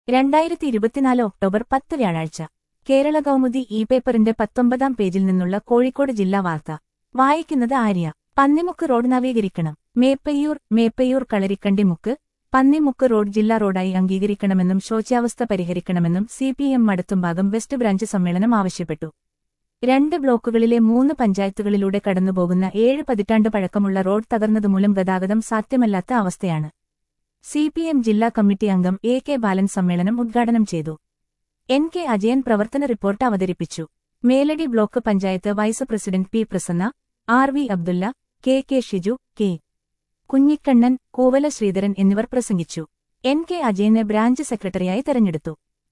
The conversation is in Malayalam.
രണ്ടായിരത്തി ഇരുപത്തിനാല് ഒക്ടോബർ പത്ത് വ്യാഴാഴ്ച കേരള കൗമുദി ഇ പേപ്പറിന്റെ പത്തൊമ്പതാം പേജിൽ നിന്നുള്ള കോഴിക്കോട് ജില്ലാ വാർത്ത വായിക്കുന്നത് ആര്യ പന്നിമുക്ക് റോഡ് നവീകരിക്കണം മേപ്പയ്യൂർ മേപ്പയ്യൂർ കളരിക്കണ്ടിമുക്ക് പന്നിമുക്ക് റോഡ് ജില്ലാ റോഡായി അംഗീകരിക്കണമെന്നും ശോച്യാവസ്ഥ പരിഹരിക്കണമെന്നും C P M Madathumbhagam west branch സമ്മേളനം ആവശ്യപ്പെട്ടു രണ്ട് ബ്ലോക്കുകളിലെ മൂന്ന് പഞ്ചായത്തുകളിലൂടെ കടന്നുപോകുന്ന ഏഴ് പതിറ്റാണ്ട് പഴക്കമുള്ള റോഡ് തകർന്നതുമൂലം ഗതാഗതം സാധ്യമല്ലാത്ത അവസ്ഥയാണ് സി പി എം ജില്ലാ കമ്മിറ്റി അംഗം എ കെ ബാലൻ സമ്മേളനം ഉദ്ഘാടനം ചെയ്തു എൻ കെ അജയൻ പ്രവർത്തന റിപ്പോർട്ട് അവതരിപ്പിച്ചു Meladi block panchayat vice president P Prasanna R V Abdulla K K Shiju K Kunhikannan Koovala Sreedharan എന്നിവർ പ്രസംഗിച്ചു എൻ കെ അജയനെ ബ്രാഞ്ച് സെക്രട്ടറിയായി തെരഞ്ഞെടുത്തു